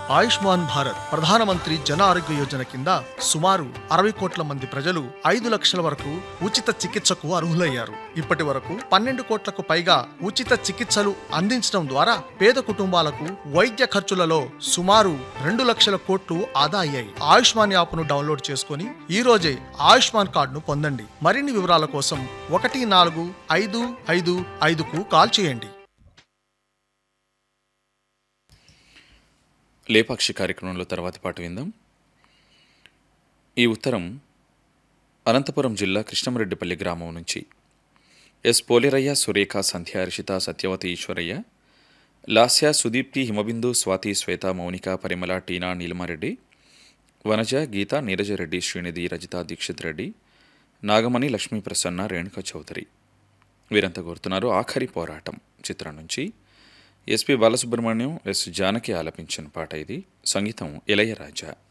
ఆయుష్మాన్ భారత్ ప్రధానమంత్రి జన ఆరోగ్య యోజన కింద సుమారు అరవై కోట్ల మంది ప్రజలు ఐదు లక్షల వరకు ఉచిత చికిత్సకు అర్హులయ్యారు ఇప్పటి వరకు పన్నెండు కోట్లకు పైగా ఉచిత చికిత్సలు అందించడం ద్వారా పేద కుటుంబాలకు వైద్య ఖర్చులలో సుమారు రెండు లక్షల కోట్లు ఆదా అయ్యాయి ఆయుష్మాన్ యాప్ను డౌన్లోడ్ చేసుకుని ఈ రోజే ఆయుష్మాన్ కార్డును పొందండి మరిన్ని వివరాల కోసం ఒకటి నాలుగు ఐదు ఐదు ఐదుకు కాల్ చేయండి లేపాక్షి కార్యక్రమంలో తర్వాతి పాట విందాం ఈ ఉత్తరం అనంతపురం జిల్లా కృష్ణమరెడ్డిపల్లి గ్రామం నుంచి ఎస్ పోలేరయ్య సురేఖ సంధ్య హర్షిత సత్యవతి ఈశ్వరయ్య లాస్య సుదీప్తి హిమబిందు స్వాతి శ్వేత మౌనిక పరిమళ టీనా నీలమారెడ్డి వనజ గీత నీరజరెడ్డి శ్రీనిధి రజిత దీక్షిత్ రెడ్డి నాగమణి లక్ష్మీ ప్రసన్న రేణుక చౌదరి వీరంతా కోరుతున్నారు ఆఖరి పోరాటం చిత్రం నుంచి ఎస్పి బాలసుబ్రహ్మణ్యం ఎస్ జానకి ఆలపించిన పాట ఇది సంగీతం ఇళయరాజా